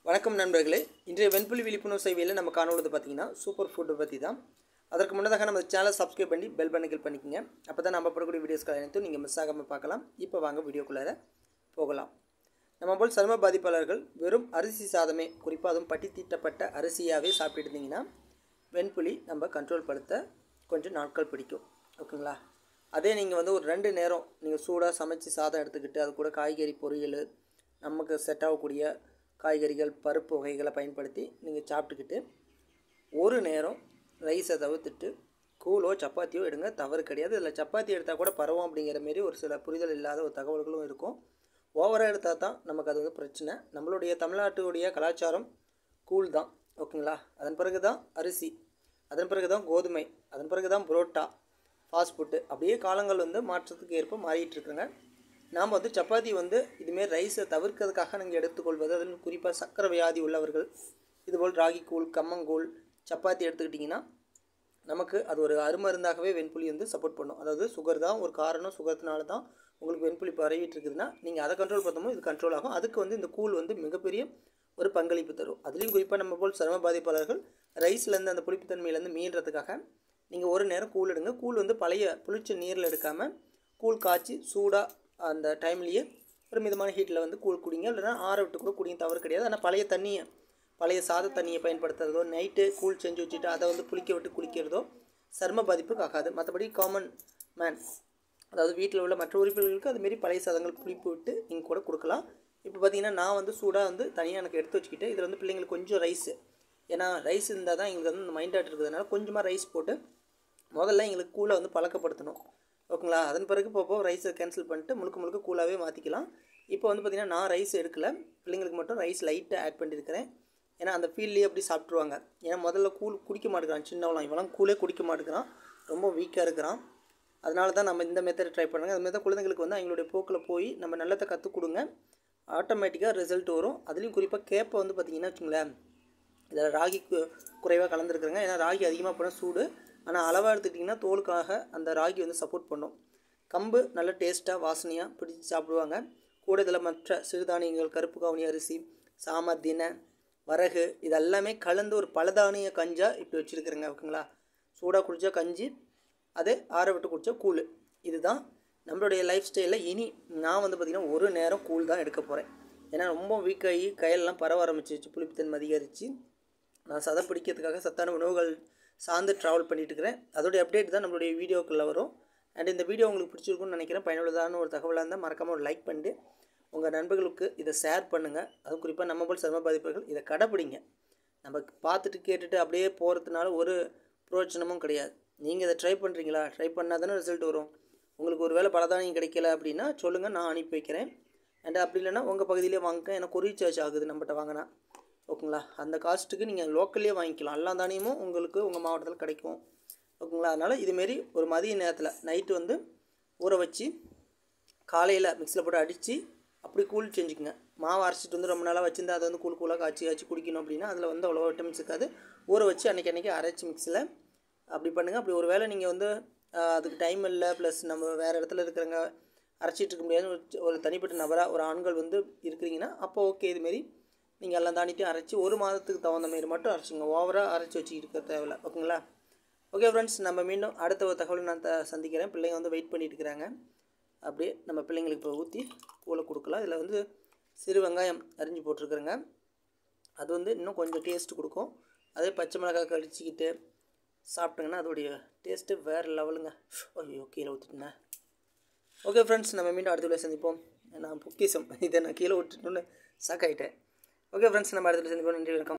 வணக்கம் நண்பர்களே இன்றைய வெண்புலி விழிப்புணர்வு சேவையில் நம்ம காணுவது பார்த்தீங்கன்னா சூப்பர் ஃபுட்டை பற்றி தான் அதற்கு முன்னதாக நம்ம சேனல் சப்ஸ்கிரைப் பண்ணி பெல் பட்டனை பண்ணிக்கங்க அப்போ தான் நம்ம போடக்கூடிய வீடியோஸ்கள் அனைத்தும் நீங்கள் மிஸ் ஆகாமல் பார்க்கலாம் இப்போ வாங்க வீடியோக்குள்ளார போகலாம் நம்ம போல் சரும பாதிப்பாளர்கள் வெறும் அரிசி சாதமே குறிப்பாக அதுவும் பட்டி தீட்டப்பட்ட அரிசியாகவே சாப்பிட்டு இருந்தீங்கன்னா வெண்புலி நம்ம கண்ட்ரோல் படுத்த கொஞ்சம் நாட்கள் பிடிக்கும் ஓகேங்களா அதே நீங்கள் வந்து ஒரு ரெண்டு நேரம் நீங்கள் சூடாக சமைச்சு சாதம் எடுத்துக்கிட்டு அது கூட காய்கறி பொரியல் நமக்கு செட் ஆகக்கூடிய காய்கறிகள் பருப்பு வகைகளை பயன்படுத்தி நீங்கள் சாப்பிட்டுக்கிட்டு ஒரு நேரம் ரைஸை தவிர்த்துட்டு கூழோ சப்பாத்தியோ எடுங்க தவறு கிடையாது இதில் சப்பாத்தி எடுத்தால் கூட பரவும் அப்படிங்கிற மாரி ஒரு சில புரிதல் இல்லாத ஒரு தகவல்களும் இருக்கும் ஓவராக எடுத்தால் தான் நமக்கு அது வந்து பிரச்சனை நம்மளுடைய தமிழ்நாட்டுடைய கலாச்சாரம் கூழ் தான் ஓகேங்களா அதன் பிறகு தான் அரிசி அதன் பிறகு தான் கோதுமை அதன் பிறகு தான் புரோட்டா ஃபாஸ்ட் ஃபுட்டு அப்படியே காலங்கள் வந்து மாற்றத்துக்கு ஏற்ப மாறிட்டு இருக்குங்க நாம் வந்து சப்பாத்தி வந்து இதுமாரி ரைஸை தவிர்க்கிறதுக்காக நீங்கள் எடுத்துக்கொள்வது அதில் குறிப்பாக சக்கரை வியாதி உள்ளவர்கள் இதுபோல் ராகி கூழ் கம்மங்கூழ் சப்பாத்தி எடுத்துக்கிட்டிங்கன்னா நமக்கு அது ஒரு அருமருந்தாகவே வெண்புலி வந்து சப்போர்ட் பண்ணும் அதாவது சுகர் தான் ஒரு காரணம் சுகர்னால தான் உங்களுக்கு வெண்புலி பரவிட்டு இருக்குதுன்னா நீங்கள் அதை கண்ட்ரோல் பண்ணும்போது இது கண்ட்ரோல் ஆகும் அதுக்கு வந்து இந்த கூழ் வந்து மிகப்பெரிய ஒரு பங்களிப்பு தரும் அதுலேயும் குறிப்பாக நம்ம போல் சிரம பாதிப்பாளர்கள் ரைஸ்லேருந்து அந்த புளிப்புத்தன்மையிலேருந்து மீள்றதுக்காக நீங்கள் ஒரு நேரம் கூழ் எடுங்க கூழ் வந்து பழைய புளிச்ச நீரில் எடுக்காமல் கூழ் காய்ச்சி சூடாக அந்த டைம்லேயே ஒரு மிதமான ஹீட்டில் வந்து கூழ் குடிங்க இல்லைன்னா ஆற விட்டு கூட குடிங்க தவறு கிடையாது ஆனால் பழைய தண்ணியை பழைய சாத தண்ணியை பயன்படுத்துறதோ நைட்டு கூழ் செஞ்சு வச்சுட்டு அதை வந்து புளிக்க விட்டு குளிக்கிறதோ சர்ம பாதிப்புக்கு ஆகாது மற்றபடி காமன் மேன் அதாவது வீட்டில் உள்ள மற்ற உறுப்பினர்களுக்கு அதுமாரி பழைய சாதங்கள் புளிப்பு விட்டு நீங்கள் கூட கொடுக்கலாம் இப்போ பார்த்தீங்கன்னா நான் வந்து சூடாக வந்து தனியாக எனக்கு எடுத்து வச்சுக்கிட்டு இதில் வந்து பிள்ளைங்களுக்கு கொஞ்சம் ரைஸு ஏன்னா ரைஸ் இருந்தால் தான் எங்களுக்கு வந்து இந்த மைண்ட் ஆட் இருக்கிறதுனால கொஞ்சமாக ரைஸ் போட்டு முதல்ல எங்களுக்கு கூலை வந்து பழக்கப்படுத்தணும் ஓகேங்களா அதன் பிறகு போக ரைஸை கேன்சல் பண்ணிட்டு முழுக்க முழுக்க கூலாகவே மாற்றிக்கலாம் இப்போ வந்து பார்த்திங்கன்னா நான் ரைஸ் எடுக்கல பிள்ளைங்களுக்கு மட்டும் ரைஸ் லைட்டாக ஆட் பண்ணியிருக்கிறேன் ஏன்னா அந்த ஃபீல்ட்லேயே அப்படி சாப்பிட்ருவாங்க ஏன்னா முதல்ல கூழ் குடிக்க மாட்டேங்கிறான் சின்னவளாம் இவெல்லாம் கூழே குடிக்க மாட்டேங்கிறான் ரொம்ப வீக்காக இருக்கிறான் அதனால தான் நம்ம இந்த மெத்தட் ட்ரை பண்ணுங்க அந்த மெத்தட் குழந்தைங்களுக்கு வந்து அவங்களுடைய போக்கில் போய் நம்ம நல்லதை கற்றுக் கொடுங்க ஆட்டோமேட்டிக்காக ரிசல்ட் வரும் அதுலேயும் குறிப்பாக கேப்பை வந்து பார்த்திங்கன்னா வச்சுங்களேன் இதில் ராகி கு- குறைவாக கலந்துருக்குறேங்க ஏன்னா ராகி அதிகமாக போனால் சூடு ஆனால் அளவாக எடுத்துக்கிட்டிங்கன்னா தோலுக்காக அந்த ராகி வந்து சப்போர்ட் பண்ணும் கம்பு நல்ல டேஸ்ட்டாக வாசனையாக பிடிச்சி சாப்பிடுவாங்க கூட இதில் மற்ற சிறுதானியங்கள் கருப்பு கவுனி அரிசி சாம தினை வரகு இதெல்லாமே கலந்து ஒரு பலதானிய கஞ்சா இப்படி வச்சுருக்குறேங்க ஓகேங்களா சூடாக குடித்தா கஞ்சி அதே ஆற விட்டு குடித்தா கூழ் இதுதான் நம்மளுடைய லைஃப் ஸ்டைலில் இனி நான் வந்து பார்த்திங்கன்னா ஒரு நேரம் கூழ் தான் எடுக்க போகிறேன் ஏன்னா ரொம்ப வீக்காகி கையெல்லாம் பரவ ஆரம்பிச்சிருச்சு புளிப்புத்தன்மை அதிகரித்து நான் சதை பிடிக்கிறதுக்காக சத்தான உணவுகள் சார்ந்து ட்ராவல் பண்ணிட்டு இருக்கிறேன் அதோடைய அப்டேட் தான் நம்மளுடைய வீடியோக்குள்ளே வரும் அண்ட் இந்த வீடியோ உங்களுக்கு பிடிச்சிருக்கும்னு நினைக்கிறேன் பயனுள்ளதான ஒரு தகவலாக இருந்தால் மறக்காமல் ஒரு லைக் பண்ணிட்டு உங்கள் நண்பர்களுக்கு இதை ஷேர் பண்ணுங்கள் அதுவும் குறிப்பாக நம்ம போல் சர்ம பாதிப்புகள் இதை கடைப்பிடிங்க நம்ம பார்த்துட்டு கேட்டுட்டு அப்படியே போகிறதுனால ஒரு பிரயோஜனமும் கிடையாது நீங்கள் இதை ட்ரை பண்ணுறீங்களா ட்ரை பண்ணால் தானே ரிசல்ட் வரும் உங்களுக்கு ஒரு வேளை பலதானியம் கிடைக்கல அப்படின்னா சொல்லுங்கள் நான் அனுப்பி வைக்கிறேன் அண்ட் அப்படி இல்லைன்னா உங்கள் பகுதியிலே வாங்க ஏன்னா கொரியர் சார்ஜ் ஆகுது நம்மகிட்ட வாங்கினா ஓகேங்களா அந்த காஸ்ட்டுக்கு நீங்கள் லோக்கல்லே வாங்கிக்கலாம் எல்லா தானியமும் உங்களுக்கு உங்கள் மாவட்டத்தில் கிடைக்கும் ஓகேங்களா அதனால் இதுமாரி ஒரு மதிய நேரத்தில் நைட்டு வந்து ஊற வச்சு காலையில் மிக்ஸியில் போட்டு அடித்து அப்படி கூழ் செஞ்சுக்கோங்க மாவு அரைச்சிட்டு வந்து ரொம்ப நாளாக வச்சுருந்தா அதை வந்து கூழ் கூழாக காய்ச்சி காய்ச்சி குடிக்கணும் அப்படின்னா அதில் வந்து அவ்வளோ விட்டமின்ஸ் இருக்காது ஊற வச்சு அன்றைக்கி அன்றைக்கி அரைச்சி மிக்ஸில் அப்படி பண்ணுங்கள் அப்படி ஒரு வேளை நீங்கள் வந்து ஆஹ், அதுக்கு டைம் இல்லை ப்ளஸ் நம்ம வேறு இடத்துல இருக்கிறவங்க அரைச்சிட்டு இருக்க முடியாது ஒரு- ஒரு தனிப்பட்ட நபராக ஒரு ஆண்கள் வந்து இருக்கிறீங்கன்னா அப்போ ஓகே இதுமாரி நீங்கள் எல்லாம் தாண்டிட்டும் அரைச்சி ஒரு மாதத்துக்கு தகுந்த மாரி மட்டும் அரைச்சிங்க ஓவராக அரைச்சி வச்சுக்கிட்டு இருக்க தேவையில்ல ஓகேங்களா ஓகே ஃப்ரெண்ட்ஸ் நம்ம மீண்டும் அடுத்த ஒரு தகவலை நான் த சந்திக்கிறேன் பிள்ளைங்க வந்து வெயிட் பண்ணிட்டு இருக்கிறாங்க அப்படியே நம்ம பிள்ளைங்களுக்கு இப்போ ஊற்றி கூலை கொடுக்கலாம் இதில் வந்து சிறு வெங்காயம் அரிஞ்சு போட்டிருக்குறேங்க அது வந்து இன்னும் கொஞ்சம் டேஸ்ட் கொடுக்கும் அதே பச்சை மிளகாய் கடிச்சிக்கிட்டு சாப்பிட்டீங்கன்னா அதோடைய டேஸ்ட்டு வேறு லெவலுங்க ஐயோ கீழே ஊற்றிட்டேன் ஓகே ஃப்ரெண்ட்ஸ் நம்ம மீண்டும் அடுத்த வீடியோ சந்திப்போம் நான் பொக்கிசம் இதை நான் கீழே விட்டுட்டோன்னு ஷாக் ஆகிட்டேன் ஓகே ஃப்ரெண்ட்ஸ் நம்ம அடுத்த வீடியோ சந்திப்போம் நன்றி வணக்கம்